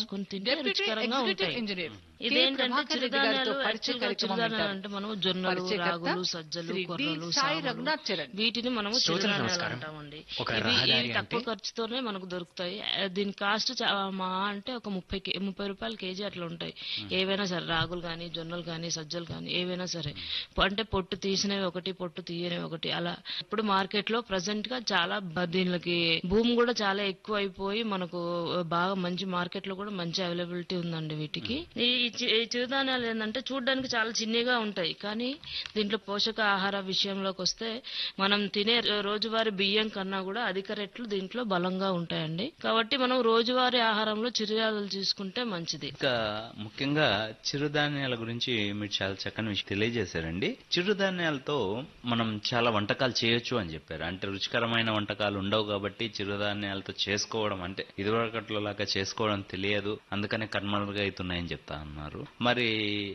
చేసుకుని తింటే డెప్యూటీ రుచికరంగా ఎగ్జిక్యూటివ్ ఉంటాయి ఇంజనీర్ కె. ఇదేంటంటే ప్రభాకర్ రెడ్డి గారితో చిరుధాన్యాలు పరిచయ యాక్చువల్గా కార్యక్రమం చిరుధాన్యాలు వింటారు. అంటే మనం జొన్నలు పరిచయకర్త రాగులు సజ్జలు శ్రీ డి. కొర్రలు సాయి సామలు రఘునాథ్ చరణ్ వీటిని మనము శ్రోతలకు చిరుధాన్యాలు నమస్కారం. అంటామండి ఒక ఇవి రహదారి ఇవి తక్కువ అంటే- ఖర్చుతోనే మనకు దొరుకుతాయి ఆ, దీని కాస్ట్ చా- మా అంటే ఒక ముప్పై కే- ముప్పై రూపాయల కేజీ అట్లా ఉంటాయి ఏవైనా సరే రాగులు కానీ జొన్నలు కానీ సజ్జలు కానీ ఏవైనా సరే పొ- అంటే పొట్టు తీసినవి ఒకటి పొట్టు తీయనివి ఒకటి అలా ఇప్పుడు మార్కెట్ లో ప్రజెంట్ గా చాలా బ- దీనికి భూమి కూడా చాలా ఎక్కువ అయిపోయి మనకు బాగా మంచి మార్కెట్ లో కూడా మంచి అవైలబిలిటీ ఉందండి వీటికి ఈ ఈ చి- ఈ చిరుధాన్యాలు ఏంటంటే చూడడానికి చాలా చిన్నగా ఉంటాయి కానీ దీంట్లో పోషక ఆహార విషయంలోకి వస్తే మనం తినే రోజువారీ బియ్యం కన్నా కూడా అధిక రెట్లు దీంట్లో బలంగా ఉంటాయండి కాబట్టి మనం రోజువారీ ఆహారంలో చిరుధాన్యాలు తీసుకుంటే మంచిది ఇంకా ముఖ్యంగా చిరుధాన్యాల గురించి మీరు చాలా చక్కని విషయం తెలియజేశారండి చిరుధాన్యాలతో మనం చాలా వంటకాలు చేయొచ్చు అని చెప్పారు అంటే రుచికరమైన వంటకాలు ఉండవు కాబట్టి చిరుధాన్యాలతో చేసుకోవడం అంటే ఇదివరకట్లో లాగా చేసుకోవడం తెలియదు అందుకనే కనుమరుగా అవుతున్నాయని చెప్తా అన్నారు మరి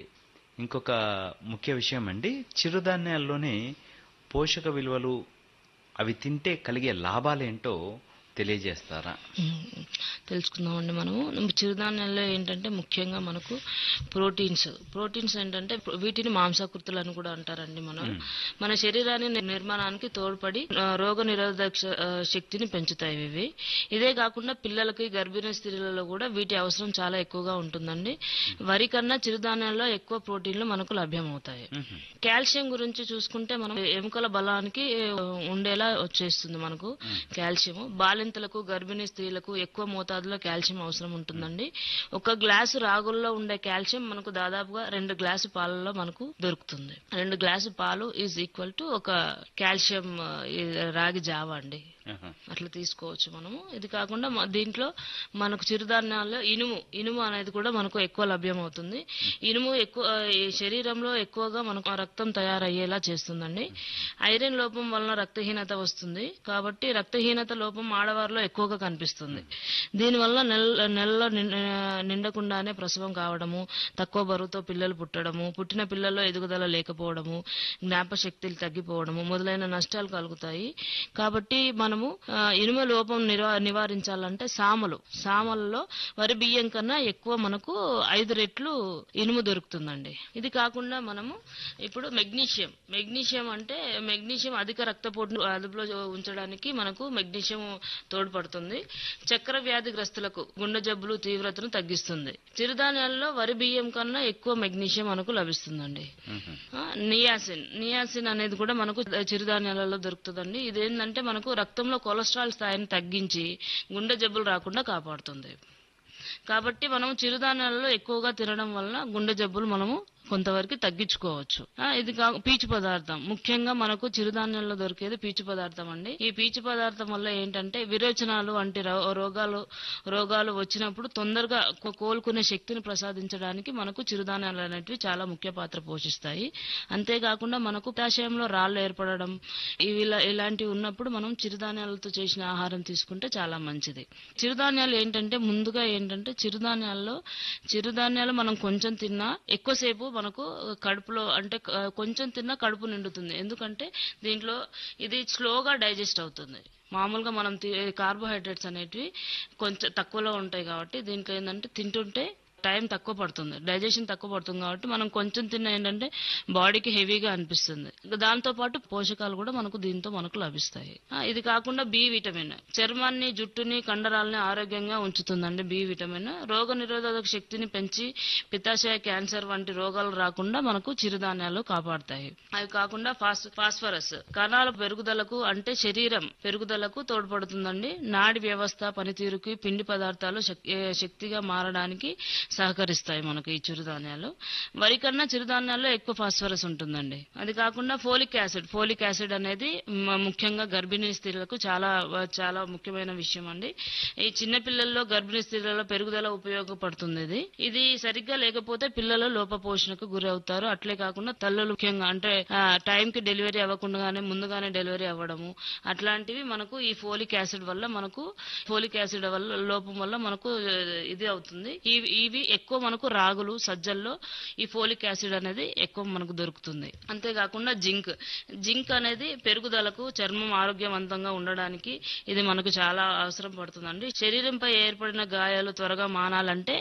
ఇంకొక ముఖ్య విషయం అండి చిరుధాన్యాల్లోనే పోషక విలువలు అవి తింటే కలిగే లాభాలేంటో తెలియజేస్తారా ఉమ్, తెలుసుకుందామండి మనము చిరుధాన్యాల్లో ఏంటంటే ముఖ్యంగా మనకు ప్రోటీన్స్ ప్రోటీన్స్ ఏంటంటే వీటిని మాంసాకృతులు అని కూడా అంటారండి మనం మన శరీరాన్ని ని- నిర్మాణానికి తోడ్పడి ఆ, రోగ నిరోధక శ- ఆ, శక్తిని పెంచుతాయి ఇవి ఇదే కాకుండా పిల్లలకి గర్భిణీ స్త్రీలలో కూడా వీటి అవసరం చాలా ఎక్కువగా ఉంటుందండి వరి కన్నా చిరుధాన్యాల్లో ఎక్కువ ప్రోటీన్లు మనకు లభ్యమవుతాయి కాల్షియం గురించి చూసుకుంటే మనం ఎముకల బలానికి ఆ, ఉండేలా వచ్చేస్తుంది మనకు కాల్షియం బాలింతలకు గర్భిణీ స్త్రీలకు ఎక్కువ మోతాదులో కాల్షియం అవసరం ఉంటుందండి ఒక గ్లాసు రాగుల్లో ఉండే కాల్షియం మనకు దాదాపుగా రెండు గ్లాసు పాలలో మనకు దొరుకుతుంది రెండు గ్లాసు పాలు ఈజ్ ఈక్వల్ టు ఒక కాల్షియం ఆ, ఈ రాగి జావ అండి ఆహా. అట్లా తీసుకోవచ్చు మనము ఇది కాకుండా మ- దీంట్లో మనకు చిరుధాన్యాల్లో ఇనుము ఇనుము అనేది కూడా మనకు ఎక్కువ లభ్యమవుతుంది ఇనుము ఎక్కువ ఈ శరీరంలో ఎక్కువగా మనకు రక్తం తయారయ్యేలా చేస్తుందండి ఐరన్ లోపం వలన రక్తహీనత వస్తుంది కాబట్టి రక్తహీనత లోపం ఆడవారిలో ఎక్కువగా కనిపిస్తుంది దీనివల్ల నెల నెలలో నిం- నిండకుండానే ప్రసవం కావడము తక్కువ బరువుతో పిల్లలు పుట్టడము పుట్టిన పిల్లల్లో ఎదుగుదల లేకపోవడము జ్ఞాపశక్తులు తగ్గిపోవడము మొదలైన నష్టాలు కలుగుతాయి కాబట్టి మనము ఆ, ఇనుమ లోపం నివా- నివారించాలంటే సామలు సామలలో వరి బియ్యం కన్నా ఎక్కువ మనకు ఐదు రెట్లు ఇనుము దొరుకుతుందండి ఇది కాకుండా మనము ఇప్పుడు మెగ్నీషియం మెగ్నీషియం అంటే మెగ్నీషియం అధిక రక్తపోటును అదుపులో ఉంచడానికి మనకు మెగ్నీషియం తోడ్పడుతుంది చక్కెర వ్యాధిగ్రస్తులకు గుండె జబ్బులు తీవ్రతను తగ్గిస్తుంది చిరుధాన్యాల్లో వరి బియ్యం కన్నా ఎక్కువ మెగ్నీషియం మనకు లభిస్తుందండి మ్మ్. ఆ, నియాసిన్ నియాసిన్ అనేది కూడా మనకు చిరుధాన్యాలలో దొరుకుతుందండి ఇదేంటంటే మనకు రక్తంలో కొలెస్ట్రాల్ స్థాయిని తగ్గించి గుండె జబ్బులు రాకుండా కాపాడుతుంది కాబట్టి మనం చిరుధాన్యాలలో ఎక్కువగా తినడం వలన గుండె జబ్బులు మనము కొంతవరకు తగ్గించుకోవచ్చు ఆ, ఇది కా పీచు పదార్థం ముఖ్యంగా మనకు చిరుధాన్యాల్లో దొరికేది పీచు పదార్థం అండి ఈ పీచు పదార్థం వల్ల ఏంటంటే విరోచనాలు వంటి రో- రోగాలు రోగాలు వచ్చినప్పుడు తొందరగా కో- కోలుకునే శక్తిని ప్రసాదించడానికి మనకు చిరుధాన్యాలు అనేటివి చాలా ముఖ్య పాత్ర పోషిస్తాయి అంతేకాకుండా మనకు పిత్తాశయంలో రాళ్ళు ఏర్పడడం ఇవి ఇలా- ఇలాంటివి ఉన్నప్పుడు మనం చిరుధాన్యాలతో చేసిన ఆహారం తీసుకుంటే చాలా మంచిది చిరుధాన్యాలు ఏంటంటే ముందుగా ఏంటంటే చిరుధాన్యాల్లో చిరుధాన్యాలు మనం కొంచెం తిన్నా ఎక్కువసేపు మనకు కడుపులో అంటే క- కొంచెం తిన్నా కడుపు నిండుతుంది ఎందుకంటే దీంట్లో ఇది స్లోగా డైజెస్ట్ అవుతుంది మామూలుగా మనం కార్బోహైడ్రేట్స్ అనేటివి కొంచెం తక్కువలో ఉంటాయి కాబట్టి దీంట్లో ఏంటంటే తింటుంటే టైం తక్కువ పడుతుంది డైజెషన్ తక్కువ పడుతుంది కాబట్టి మనం కొంచెం తిన్న ఏంటంటే బాడీకి హెవీగా అనిపిస్తుంది ఇంకా దాంతో పాటు పోషకాలు కూడా మనకు దీంతో మనకు లభిస్తాయి ఆ, ఇది కాకుండా బి విటమిన్ చర్మాన్ని జుట్టుని కండరాలని ఆరోగ్యంగా ఉంచుతుందండి బి విటమిన్ రోగ నిరోధక శక్తిని పెంచి పిత్తాశయ క్యాన్సర్ వంటి రోగాలు రాకుండా మనకు చిరుధాన్యాలు కాపాడతాయి అవి కాకుండా ఫాస్ ఫాస్ఫరస్ కణాల పెరుగుదలకు అంటే శరీరం పెరుగుదలకు తోడ్పడుతుందండి నాడి వ్యవస్థ పనితీరుకి పిండి పదార్థాలు శక్- ఏ, శక్తిగా మారడానికి సహకరిస్తాయి మనకు ఈ చిరుధాన్యాలు వరి కన్నా చిరుధాన్యాల్లో ఎక్కువ ఫాస్ఫరస్ ఉంటుందండి అది కాకుండా ఫోలిక్ యాసిడ్ ఫోలిక్ యాసిడ్ అనేది మ- ముఖ్యంగా గర్భిణీ స్త్రీలకు చాలా చాలా ముఖ్యమైన విషయం అండి ఈ చిన్న పిల్లల్లో గర్భిణీ స్త్రీలలో పెరుగుదల ఉపయోగపడుతుంది ఇది ఇది సరిగ్గా లేకపోతే పిల్లలు లోపపోషణకు గురవుతారు అట్లే కాకుండా తల్లులు ముఖ్యంగా అంటే టైం కి డెలివరీ అవ్వకుండానే ముందుగానే డెలివరీ అవ్వడము అట్లాంటివి మనకు ఈ ఫోలిక్ యాసిడ్ వల్ల మనకు ఫోలిక్ యాసిడ్ వల్ల లోపం వల్ల మనకు ఆ, ఇది అవుతుంది ఇవి ఇవి ఎక్కువ మనకు రాగులు సజ్జల్లో ఈ ఫోలిక్ యాసిడ్ అనేది ఎక్కువ మనకు దొరుకుతుంది అంతేకాకుండా జింక్ జింక్ అనేది పెరుగుదలకు చర్మం ఆరోగ్యవంతంగా ఉండడానికి ఇది మనకు చాలా అవసరం పడుతుందండి శరీరంపై ఏర్పడిన గాయాలు త్వరగా మానాలంటే